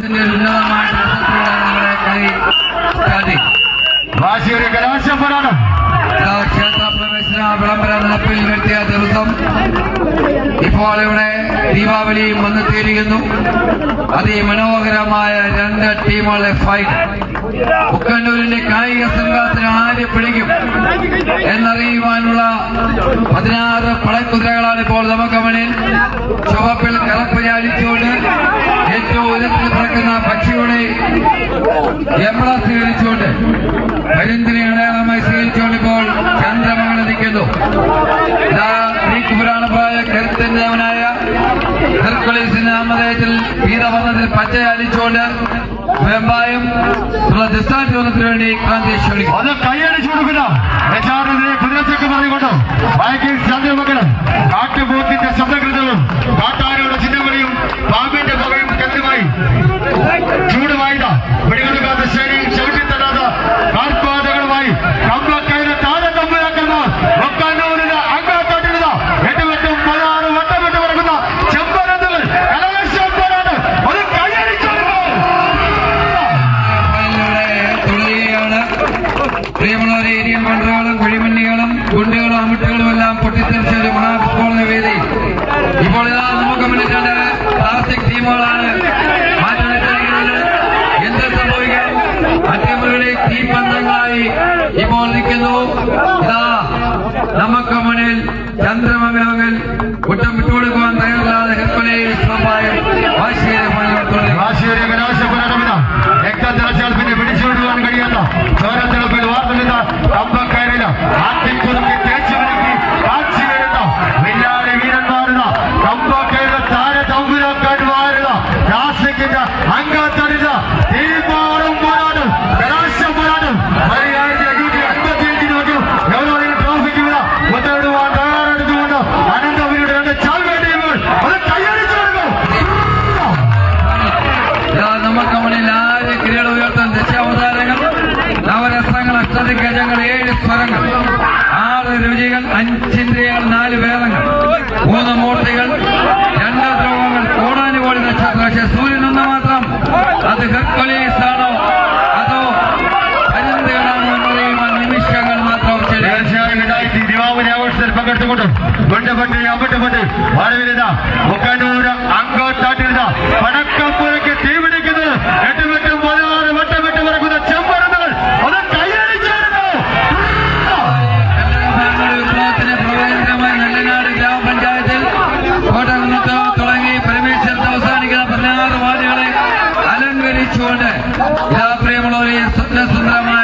ഇതിന്റെ ഒരു ഉന്നതമായ രസത്തിലൂടെ നമ്മുടെ കളി സ്റ്റാർട്ട് വാശിയൊരു കലാശ പോരാട്ടം ഇതാ ക്ഷേത്ര പ്രവേശന വിളംബര നടപ്പിൽ വരുത്തിയ ദിവസം ഇപ്പോൾ ഇവിടെ ദീപാവലിയും വന്നെത്തിയിരിക്കുന്നു അതിമനോഹരമായ രണ്ട് ടീമുകളെ ഫൈറ്റ് മുക്കന്നൂരിന്റെ കായിക സംഘത്തിന് ആര് പിടിക്കും എന്നറിയുവാനുള്ള പതിനാറ് പടക്കുതിരകളാണ് ഇപ്പോൾ നമുക്ക് മുന്നിൽ ചുവപ്പിൽ കറുപ്പ് ചാലിച്ചുകൊണ്ട് ഏറ്റവും ഉയരത്തിൽ പറക്കുന്ന പക്ഷിയുടെ എംബ്ലം സ്വീകരിച്ചുകൊണ്ട് കരിന്തിനെ അടയാളമായി സ്വീകരിച്ചുകൊണ്ട് ഇപ്പോൾ ചന്ദ്രമംഗലം നിൽക്കുന്നു ഇതാ ഗ്രീക്ക് പുരാണപ്രായ കരുത്തന്നവനായ ഹെർക്കുലീസിന്റെ നാമധേയത്തിൽ പീതവർണ്ണത്തിൽ പച്ച അലിച്ചുകൊണ്ട് വെമ്പായം ഉള്ള ദിശാചോദനത്തിന് വേണ്ടി കാന്തി ക്ഷണിക്കും അത് കൈയടിച്ചു കൊടുക്കുന്ന യഥാർത്ഥത്തിലെ കുതിരച്ചക്ക് പറഞ്ഞുകൊണ്ട് വൈകിൽ ചന്ദ്രമംഗലം കാട്ടുപോത്തിന്റെ ശബ്ദകൃതവും കാട്ടാനയുടെ ചിഹ്നവിളിയും പാമ്പിന്റെ പുകയും കെട്ടുമായി ചൂടുമായിത പിടികൊടുക്കാത്ത ശൈലിയും ചവിട്ടിത്തരാത്ത കാർപ്പാതകളുമായി കമ്പക്കൈയുടെ താഴെ തമ്മിലാക്കുന്ന ഒക്കന്നൂരിന് അങ്കാത്തോട്ടിരുന്ന എട്ടുവെട്ടും പതിനാറ് വട്ടമിട്ട് പറക്കുന്ന ചെമ്പരന്തകൾ കലാശം പോരാട്ടം ഒരു കൈയടിച്ചു കൊടുക്കണം. ഫൈനലിലൂടെ തുടരുകയാണ് പ്രിയമുള്ളവരെ ഏരിയൻ പണ്ടുകളും കുഴിമണ്ണികളും ഗുണ്ടുകളും അമിട്ടുകളും എല്ലാം പൊട്ടിത്തെറിച്ച ഒരു മഹാഫുട്ബോൾ വേദി ഇപ്പോൾ ഇതാ നമുക്ക് മുന്നിൽ രണ്ട് ക്ലാസിക് ടീമുകളാണ് മാറ്റി നിർത്തിയിരിക്കുന്നത് എന്ത് സംഭവിക്കാം അറ്റമുറികളെ തീപ്പന്തങ്ങളായി ഇപ്പോൾ നിൽക്കുന്നു ഇതാ നമുക്ക് മുന്നിൽ ചന്ദ്രമംഗലങ്ങൾ കുറ്റം വിട്ടുകൊടുക്കുവാൻ തയ്യാറില്ലാതെ ഹെർക്കുലയിൽ സഹായം വാശിയേറെ ഫൈനൽ തുടരുക വാശിയേറിയ കലാശപ്പോരാട്ടമില്ല രക്തത്തിളച്ചാൽ പിന്നെ പിടിച്ചുവിടുവാൻ കഴിയാത്ത ചോരത്തിളപ്പിൽ വാർത്തുന്ന കമ്പക്കയറില്ല ആദ്യം കുറുക്കി തേച്ചു വിലക്കി കാച്ചി വരുന്ന വില്ലാടി വീരന്മാരുന്ന കമ്പക്കയറിലെ താര തമ്പുരാക്കാൻ വാരുന്ന രാസിക്കിന്റെ അംഗത്തടിത തീമാറും പോരാട്ടം കലാശം പോരാട്ടം പതിനായിരത്തി അഞ്ഞൂറ്റി അൻപത്തിയഞ്ചിന് വെച്ചു ഗൗരവ ട്രോഫിക്ക് വില മുത്തമിടുവാൻ തയ്യാറെടുത്തുകൊണ്ട് അനന്തപുരിയുടെ രണ്ട് ചാൽവേ ടീമുകൾ അത് കൈയടിച്ചു കൊടുക്കും ഇതാ നമുക്ക് മുന്നിൽ ആര് കിരീട ഉയർത്താൻ ദശാവതാരങ്ങൾ നവരസങ്ങൾ അഷ്ടദിഗജങ്ങൾ ഏഴ് സ്വരങ്ങൾ ആറ് രുചികൾ അഞ്ചിന്ദ്രിയങ്ങൾ നാല് വേദങ്ങൾ മൂന്ന് മൂർത്തികൾ രണ്ട് ദ്രോഹങ്ങൾ കോടാനുകോടി നക്ഷത്രം പക്ഷെ സൂര്യൻ ഒന്ന് മാത്രം അത് ഹെർക്കുലീസ് ആണോ അതോ പരുന്തുകളാണോ എന്നറിയുവാൻ നിമിഷങ്ങൾ മാത്രം ശരി തീർച്ചയായും രണ്ടായിരത്തി ദീപാവലി ആഘോഷത്തിൽ പങ്കെടുത്തുകൊണ്ട് കൊണ്ടുപെട്ട് അമ്പട്ടുപെട്ട് വളവിലിത മുക്കന്നൂര് അങ്കോട്ടാട്ടിലിത പടക്കപ്പുരയ്ക്ക് തീപിടിക്കുന്നത് എട്ടുവെട്ടും പതിനാറ് വട്ടമിട്ട് പറക്കുന്ന ചെമ്പരന്നുകൾ അത് കൈയടിച്ചെടുത്തു കല്ലറ വിപ്ലവത്തിന് പ്രവേശനമായി നല്ലനാട് ഗ്രാമപഞ്ചായത്തിൽ കോട്ടകുന്നത്ത് തുടങ്ങി പരമേശ്വരത്ത് അവസാനിക്കുന്ന പതിനാറ് വാർഡുകളെ അലങ്കരിച്ചുകൊണ്ട് ഇതാ പ്രിയമുള്ളവരെ സ്വപ്നസുന്ദരമായ